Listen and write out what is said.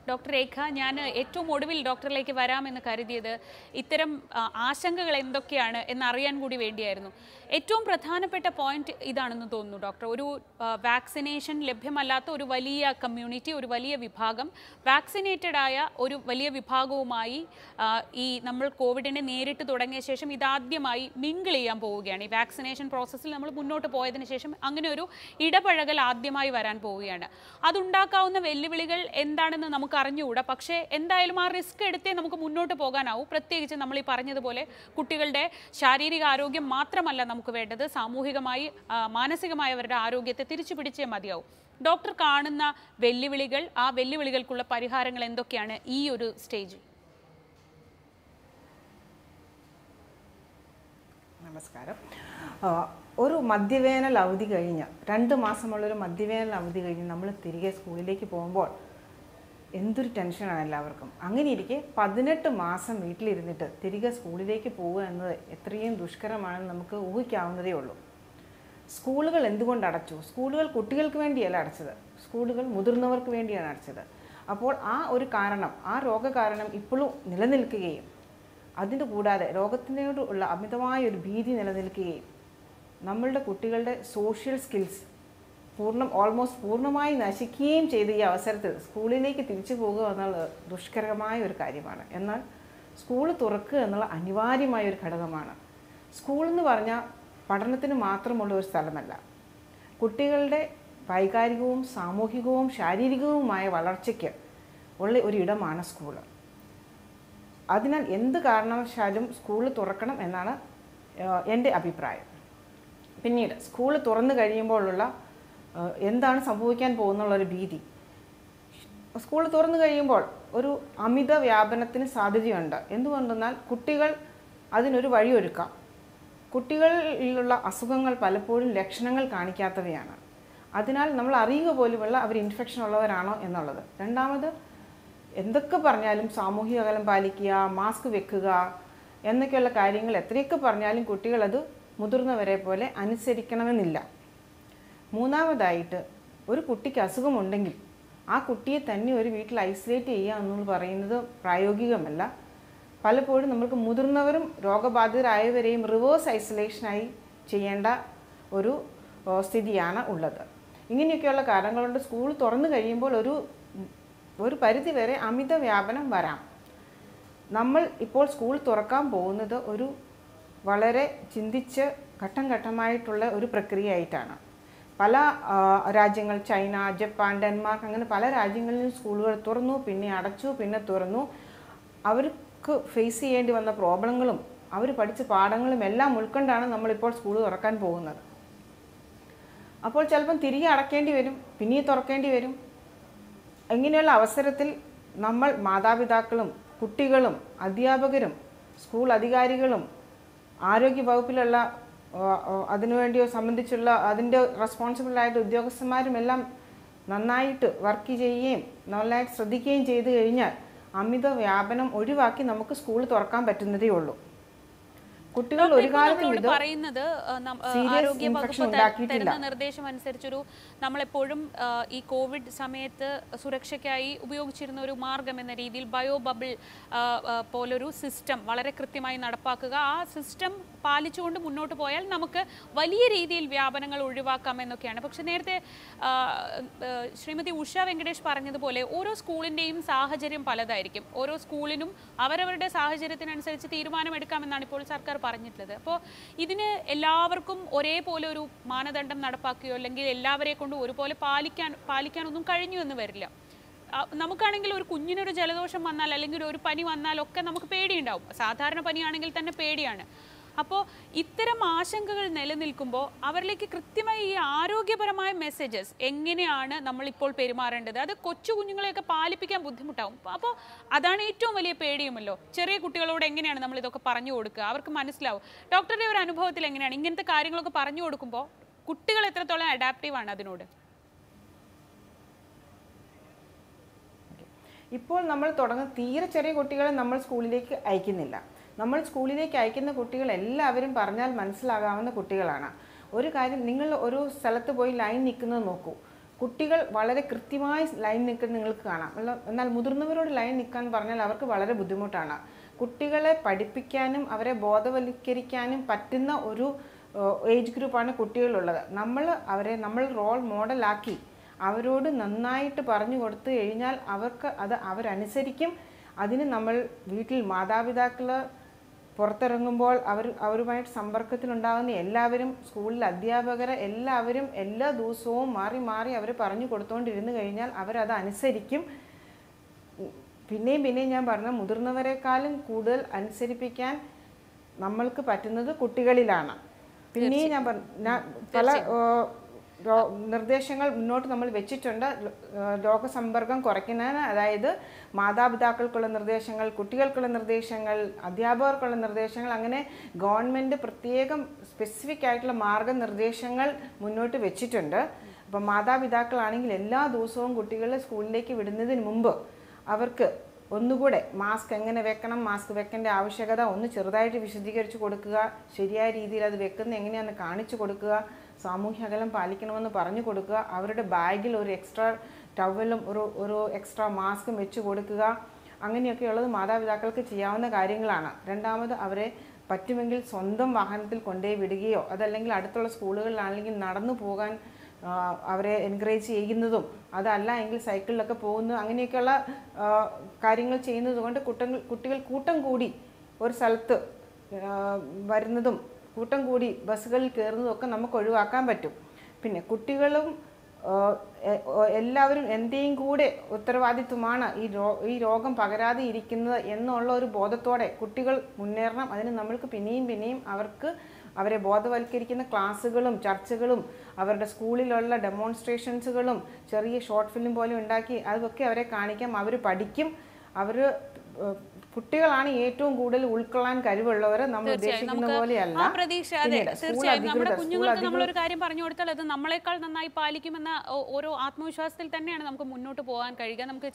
Doctor രേഖ ഞാൻ ഏറ്റവും ഒടുവിൽ ഡോക്ടറിലേക്ക് വരാമെന്ന് കരുതിയത് ഇത്തരം ആ, ആശങ്കകൾ എന്തൊക്കെയാണ് എന്നറിയാൻ കൂടി വേണ്ടിയായിരുന്നു ഏറ്റവും പ്രധാനപ്പെട്ട പോയിന്റ് ഇതാണെന്ന് തോന്നുന്നു ഡോക്ടർ ഒരു വാക്സിനേഷൻ ലഭ്യമല്ലാത്ത ഒരു വലിയ കമ്മ്യൂണിറ്റി ഒരു വലിയ വിഭാഗം വാക്സിനേറ്റഡ് ആയ ഒരു വലിയ വിഭാഗവുമായി ആ, ഈ നമ്മൾ കോവിഡിനെ നേരിട്ട് തുടങ്ങിയ ശേഷം ഇതാദ്യമായി മിങ്കിൾ ചെയ്യാൻ പോവുകയാണ് ഈ വാക്സിനേഷൻ പ്രോസസ്സിൽ നമ്മൾ മുന്നോട്ട് പോയതിനു ശേഷം അങ്ങനെ ഒരു ഇടപഴകൽ ആദ്യമായി വരാൻ പോവുകയാണ് അതുണ്ടാക്കാവുന്ന വെല്ലുവിളികൾ എന്താണെന്ന് നമുക്ക് അറിഞ്ഞുകൂടാ പക്ഷേ എന്തായാലും ആ റിസ്ക് എടുത്തേ നമുക്ക് മുന്നോട്ട് പോകാനാവൂ പ്രത്യേകിച്ച് നമ്മൾ ഈ പറഞ്ഞതുപോലെ കുട്ടികളുടെ ശാരീരിക ആരോഗ്യം മാത്രമല്ല നമുക്ക് വേണ്ടത് സാമൂഹികമായി ആ, മാനസികമായി അവരുടെ ആരോഗ്യത്തെ തിരിച്ചു പിടിച്ചേ മതിയാവും ഡോക്ടർ കാണുന്ന വെല്ലുവിളികൾ ആ വെല്ലുവിളികൾക്കുള്ള പരിഹാരങ്ങൾ എന്തൊക്കെയാണ് ഈ ഒരു സ്റ്റേജിൽ നമസ്കാരം ആ, ഒരു മധ്യവേനൽ അവധി കഴിഞ്ഞ് രണ്ട് മാസമുള്ളൊരു മധ്യവേനൽ അവധി കഴിഞ്ഞ് നമ്മൾ തിരികെ സ്കൂളിലേക്ക് പോകുമ്പോൾ എന്തൊരു ടെൻഷനാണ് എല്ലാവർക്കും അങ്ങനെ ഇരിക്കെ പതിനെട്ട് മാസം വീട്ടിലിരുന്നിട്ട് തിരികെ സ്കൂളിലേക്ക് പോവുക എന്നത് എത്രയും ദുഷ്കരമാണെന്ന് നമുക്ക് ഊഹിക്കാവുന്നതേ ഉള്ളൂ സ്കൂളുകൾ എന്തുകൊണ്ട് അടച്ചു സ്കൂളുകൾ കുട്ടികൾക്ക് വേണ്ടിയല്ല അടച്ചത് സ്കൂളുകൾ മുതിർന്നവർക്ക് വേണ്ടിയാണ് അടച്ചത് അപ്പോൾ ആ ഒരു കാരണം ആ രോഗകാരണം ഇപ്പോഴും നിലനിൽക്കുകയും അതിൻ്റെ കൂടാതെ രോഗത്തിനോട് ഉള്ള അമിതമായ ഒരു ഭീതി നിലനിൽക്കുകയും നമ്മളുടെ കുട്ടികളുടെ സോഷ്യൽ സ്കിൽസ് പൂർണ്ണം ഓൾമോസ്റ്റ് പൂർണ്ണമായി നശിക്കുകയും ചെയ്ത ഈ അവസരത്തിൽ സ്കൂളിലേക്ക് തിരിച്ചു പോകുക എന്നുള്ളത് ദുഷ്കരമായ ഒരു കാര്യമാണ് എന്നാൽ സ്കൂൾ തുറക്കുക എന്നുള്ള അനിവാര്യമായ ഒരു ഘടകമാണ് സ്കൂൾ എന്ന് പറഞ്ഞാൽ പഠനത്തിന് മാത്രമുള്ള ഒരു സ്ഥലമല്ല കുട്ടികളുടെ വൈകാരികവും സാമൂഹികവും ശാരീരികവുമായ വളർച്ചയ്ക്ക് ഉള്ള ഒരു ഇടമാണ് സ്കൂള് അതിനാൽ എന്ത് കാരണവശാലും സ്കൂൾ തുറക്കണം എന്നാണ് ഏഹ്, എൻ്റെ അഭിപ്രായം പിന്നീട് സ്കൂൾ തുറന്നു കഴിയുമ്പോഴുള്ള ഏഹ്, എന്താണ് സംഭവിക്കാൻ പോകുന്നുള്ളൊരു ഭീതി സ്കൂൾ തുറന്നു കഴിയുമ്പോൾ ഒരു അമിത വ്യാപനത്തിന് സാധ്യതയുണ്ട് എന്തുകൊണ്ടെന്നാൽ കുട്ടികൾ അതിനൊരു വഴിയൊരുക്കാം കുട്ടികളിലുള്ള അസുഖങ്ങൾ പലപ്പോഴും ലക്ഷണങ്ങൾ കാണിക്കാത്തവയാണ് അതിനാൽ നമ്മൾ അറിയുക പോലുമുള്ള അവർ ഇൻഫെക്ഷൻ ഉള്ളവരാണോ എന്നുള്ളത് രണ്ടാമത് എന്തൊക്കെ പറഞ്ഞാലും സാമൂഹിക അകലം പാലിക്കുക മാസ്ക് വെക്കുക എന്നൊക്കെയുള്ള കാര്യങ്ങൾ എത്രയൊക്കെ പറഞ്ഞാലും കുട്ടികളത് മുതിർന്നവരെ പോലെ അനുസരിക്കണമെന്നില്ല മൂന്നാമതായിട്ട് ഒരു കുട്ടിക്ക് അസുഖമുണ്ടെങ്കിൽ ആ കുട്ടിയെ തന്നെ ഒരു വീട്ടിൽ ഐസൊലേറ്റ് ചെയ്യുക എന്നുള്ളത് പറയുന്നത് പ്രായോഗികമല്ല പലപ്പോഴും നമുക്ക് മുതിർന്നവരും രോഗബാധിതരായവരെയും റിവേഴ്സ് ഐസൊലേഷനായി ചെയ്യേണ്ട ഒരു ഓ, സ്ഥിതിയാണ് ഉള്ളത് ഇങ്ങനെയൊക്കെയുള്ള കാരണങ്ങൾ കൊണ്ട് സ്കൂൾ തുറന്നു കഴിയുമ്പോൾ ഒരു ഒരു പരിധിവരെ അമിത വ്യാപനം വരാം നമ്മൾ ഇപ്പോൾ സ്കൂൾ തുറക്കാൻ പോകുന്നത് ഒരു വളരെ ചിന്തിച്ച് ഘട്ടം ഘട്ടമായിട്ടുള്ള ഒരു പ്രക്രിയയായിട്ടാണ് പല ആ, രാജ്യങ്ങൾ ചൈന ജപ്പാൻ ഡെൻമാർക്ക് അങ്ങനെ പല രാജ്യങ്ങളിലും സ്കൂളുകൾ തുറന്നു പിന്നെ അടച്ചു പിന്നെ തുറന്നു അവർക്ക് ഫേസ് ചെയ്യേണ്ടി വന്ന പ്രോബ്ലങ്ങളും അവർ പഠിച്ച പാഠങ്ങളും എല്ലാം ഉൾക്കൊണ്ടാണ് നമ്മളിപ്പോൾ സ്കൂൾ തുറക്കാൻ പോകുന്നത് അപ്പോൾ ചിലപ്പം തിരികെ അടക്കേണ്ടി വരും പിന്നെയും തുറക്കേണ്ടി വരും ഇങ്ങനെയുള്ള അവസരത്തിൽ നമ്മൾ മാതാപിതാക്കളും കുട്ടികളും അധ്യാപകരും സ്കൂൾ അധികാരികളും ആരോഗ്യ വകുപ്പിലുള്ള ആ, ആ, അതിനുവേണ്ടി സംബന്ധിച്ചുള്ള അതിൻ്റെ റെസ്പോൺസിബിളായിട്ട് ഉദ്യോഗസ്ഥന്മാരും എല്ലാം നന്നായിട്ട് വർക്ക് ചെയ്യുകയും നന്നായിട്ട് ശ്രദ്ധിക്കുകയും ചെയ്തു കഴിഞ്ഞാൽ അമിത വ്യാപനം ഒഴിവാക്കി നമുക്ക് സ്കൂൾ തുറക്കാൻ പറ്റുന്നതേ ഉള്ളൂ കുട്ടികൾ ഒരു ഇപ്പോൾ കാലത്തും നമ്മളോട് ഇത് പറയുന്നത് ആ, നം- ആ, serious ആരോഗ്യ infection വകുപ്പ് ത- ഉണ്ടാക്കിയിട്ടില്ല. തരുന്ന നിർദ്ദേശം അനുസരിച്ചൊരു നമ്മളെപ്പോഴും ആ, ഈ കോവിഡ് സമയത്ത് സുരക്ഷയ്ക്കായി ഉപയോഗിച്ചിരുന്ന ഒരു മാർഗം എന്ന രീതിയിൽ ബയോ ബബിൾ ആ, ആ, പോലൊരു സിസ്റ്റം വളരെ കൃത്യമായി നടപ്പാക്കുക ആ സിസ്റ്റം പാലിച്ചുകൊണ്ട് മുന്നോട്ട് പോയാൽ നമുക്ക് വലിയ രീതിയിൽ വ്യാപനങ്ങൾ ഒഴിവാക്കാം എന്നൊക്കെയാണ് പക്ഷെ നേരത്തെ ആ, ആ, ശ്രീമതി ഉഷ വെങ്കടേഷ് പറഞ്ഞതുപോലെ ഓരോ സ്കൂളിൻ്റെയും സാഹചര്യം പലതായിരിക്കും ഓരോ സ്കൂളിനും അവരവരുടെ സാഹചര്യത്തിനനുസരിച്ച് തീരുമാനമെടുക്കാമെന്നാണ് ഇപ്പോൾ സർക്കാർ പറഞ്ഞിട്ടുള്ളത് അപ്പോൾ ഇതിന് എല്ലാവർക്കും ഒരേപോലെ ഒരു മാനദണ്ഡം നടപ്പാക്കുകയോ അല്ലെങ്കിൽ എല്ലാവരെ കൊണ്ടും ഒരുപോലെ പാലിക്കാൻ പാലിക്കാനൊന്നും കഴിഞ്ഞു എന്ന് വരില്ല ആ, നമുക്കാണെങ്കിൽ ഒരു കുഞ്ഞിനൊരു ജലദോഷം വന്നാൽ അല്ലെങ്കിൽ ഒരു പനി വന്നാലൊക്കെ നമുക്ക് പേടിയുണ്ടാവും സാധാരണ പനിയാണെങ്കിൽ തന്നെ പേടിയാണ് അപ്പോൾ ഇത്തരം ആശങ്കകൾ നിലനിൽക്കുമ്പോൾ അവരിലേക്ക് കൃത്യമായി ഈ ആരോഗ്യപരമായ മെസ്സേജസ് എങ്ങനെയാണ് നമ്മളിപ്പോൾ പെരുമാറേണ്ടത് അത് കൊച്ചു കുഞ്ഞുങ്ങളെയൊക്കെ പാലിപ്പിക്കാൻ ബുദ്ധിമുട്ടാവും അപ്പോൾ അതാണ് ഏറ്റവും വലിയ പേടിയുമല്ലോ ചെറിയ കുട്ടികളോട് എങ്ങനെയാണ് നമ്മൾ ഇതൊക്കെ പറഞ്ഞു കൊടുക്കുക അവർക്ക് മനസ്സിലാവും ഡോക്ടറുടെ ഒരു അനുഭവത്തിൽ എങ്ങനെയാണ് ഇങ്ങനത്തെ കാര്യങ്ങളൊക്കെ പറഞ്ഞു കൊടുക്കുമ്പോൾ കുട്ടികൾ എത്രത്തോളം അഡാപ്റ്റീവ് ആണ് അതിനോട് ഇപ്പോൾ നമ്മൾ തുടങ്ങുന്ന തീരെ ചെറിയ കുട്ടികളെ നമ്മൾ സ്കൂളിലേക്ക് അയക്കുന്നില്ല നമ്മൾ സ്കൂളിലേക്ക് അയക്കുന്ന കുട്ടികൾ എല്ലാവരും പറഞ്ഞാൽ മനസ്സിലാകാവുന്ന കുട്ടികളാണ് ഒരു കാര്യം നിങ്ങൾ ഒരു സ്ഥലത്ത് പോയി ലൈൻ നിൽക്കുന്നത് നോക്കൂ കുട്ടികൾ വളരെ കൃത്യമായി ലൈൻ നിൽക്കുന്ന നിങ്ങൾക്ക് കാണാം അല്ല- എന്നാൽ മുതിർന്നവരോട് ലൈൻ നിൽക്കാൻ പറഞ്ഞാൽ അവർക്ക് വളരെ ബുദ്ധിമുട്ടാണ് കുട്ടികളെ പഠിപ്പിക്കാനും അവരെ ബോധവൽക്കരിക്കാനും പറ്റുന്ന ഒരു ഏജ് ഗ്രൂപ്പാണ് കുട്ടികളുള്ളത് നമ്മൾ അവരെ നമ്മൾ റോൾ മോഡലാക്കി അവരോട് നന്നായിട്ട് പറഞ്ഞു കൊടുത്തു കഴിഞ്ഞാൽ അവർക്ക് അത് അവരനുസരിക്കും അതിന് നമ്മൾ വീട്ടിൽ മാതാപിതാക്കൾ പുറത്തിറങ്ങുമ്പോൾ അവർ അവരുമായിട്ട് സമ്പർക്കത്തിലുണ്ടാകുന്ന എല്ലാവരും സ്കൂളിൽ അധ്യാപകരെ എല്ലാവരും എല്ലാ ദിവസവും മാറി മാറി അവർ പറഞ്ഞു കൊടുത്തുകൊണ്ടിരുന്നു കഴിഞ്ഞാൽ അവരത് അനുസരിക്കും പിന്നെയും പിന്നെയും ഞാൻ പറഞ്ഞ മുതിർന്നവരെക്കാളും കൂടുതൽ അനുസരിപ്പിക്കാൻ നമ്മൾക്ക് പറ്റുന്നത് കുട്ടികളിലാണ് പിന്നെയും ഞാൻ പറഞ്ഞ ഞാൻ പല ഏഹ്, രോ- നിർദ്ദേശങ്ങൾ മുന്നോട്ട് നമ്മൾ വെച്ചിട്ടുണ്ട് ഏഹ്, രോഗസമ്പർക്കം കുറയ്ക്കുന്നതിന് അതായത് മാതാപിതാക്കൾക്കുള്ള നിർദ്ദേശങ്ങൾ കുട്ടികൾക്കുള്ള നിർദ്ദേശങ്ങൾ അധ്യാപകർക്കുള്ള നിർദ്ദേശങ്ങൾ അങ്ങനെ ഗവൺമെൻറ് പ്രത്യേകം സ്പെസിഫിക് ആയിട്ടുള്ള മാർഗനിർദ്ദേശങ്ങൾ മുന്നോട്ട് വെച്ചിട്ടുണ്ട് അപ്പം മാതാപിതാക്കളാണെങ്കിൽ എല്ലാ ദിവസവും കുട്ടികളെ സ്കൂളിലേക്ക് വിടുന്നതിന് മുമ്പ് അവർക്ക് ഒന്നുകൂടെ മാസ്ക് എങ്ങനെ വെക്കണം മാസ്ക് വെക്കേണ്ട ആവശ്യകത ഒന്ന് ചെറുതായിട്ട് വിശദീകരിച്ച് കൊടുക്കുക ശരിയായ രീതിയിൽ അത് വെക്കുന്ന എങ്ങനെയാണെന്ന് കാണിച്ചു കൊടുക്കുക സാമൂഹ്യ അകലം പാലിക്കണമെന്ന് പറഞ്ഞു കൊടുക്കുക അവരുടെ ബാഗിൽ ഒരു എക്സ്ട്രാ ടവലും ഒരു ഒരു എക്സ്ട്രാ മാസ്കും വെച്ച് കൊടുക്കുക അങ്ങനെയൊക്കെയുള്ളത് മാതാപിതാക്കൾക്ക് ചെയ്യാവുന്ന കാര്യങ്ങളാണ് രണ്ടാമത് അവരെ പറ്റുമെങ്കിൽ സ്വന്തം വാഹനത്തിൽ കൊണ്ടുപോയി വിടുകയോ അതല്ലെങ്കിൽ അടുത്തുള്ള സ്കൂളുകളിലാണെങ്കിൽ നടന്നു പോകാൻ ആ, അവരെ എൻകറേജ് ചെയ്യുന്നതും അതല്ല എങ്കിൽ സൈക്കിളിലൊക്കെ പോകുന്നു അങ്ങനെയൊക്കെയുള്ള ആ, കാര്യങ്ങൾ ചെയ്യുന്നത് കൊണ്ട് കുട്ടങ്ങൾ കുട്ടികൾ കൂട്ടം കൂടി ഒരു സ്ഥലത്ത് ആ, വരുന്നതും കൂട്ടം കൂടി ബസ്സുകളിൽ കയറുന്നതും ഒക്കെ നമുക്ക് ഒഴിവാക്കാൻ പറ്റും പിന്നെ കുട്ടികളും ആ, എ- ഓ- എല്ലാവരും എൻ്റെയും കൂടെ ഉത്തരവാദിത്വമാണ് ഈ രോ ഈ രോഗം പകരാതെ ഇരിക്കുന്നത് എന്നുള്ള ഒരു ബോധത്തോടെ കുട്ടികൾ മുന്നേറണം അതിന് നമ്മൾക്ക് പിന്നെയും പിന്നെയും അവർക്ക് അവരെ ബോധവൽക്കരിക്കുന്ന ക്ലാസ്സുകളും ചർച്ചകളും അവരുടെ സ്കൂളിലുള്ള ഡെമോൺസ്ട്രേഷൻസുകളും ചെറിയ ഷോർട്ട് ഫിലിം പോലെ ഉണ്ടാക്കി അതൊക്കെ അവരെ കാണിക്കാം അവർ പഠിക്കും അവർ കുട്ടികളാണ് ഏറ്റവും കൂടുതൽ ഉൾക്കൊള്ളാൻ കഴിവുള്ളവർ നമ്മൾ തീർച്ചയായും ഉദ്ദേശിക്കുന്ന നമുക്ക് പോലെയല്ല ആ പ്രതീക്ഷ അതെ പിന്നീട് സ്കൂൾ തീർച്ചയായും നമ്മുടെ അധികൃതർ സ്കൂൾ കുഞ്ഞുങ്ങൾക്ക് അധികൃതർ നമ്മളൊരു കാര്യം പറഞ്ഞു കൊടുത്താൽ അത് നമ്മളെക്കാൾ നന്നായി പാലിക്കുമെന്ന ഓ- ഓരോ ആത്മവിശ്വാസത്തിൽ തന്നെയാണ് നമുക്ക് മുന്നോട്ട് പോകാൻ കഴിയുക നമുക്ക്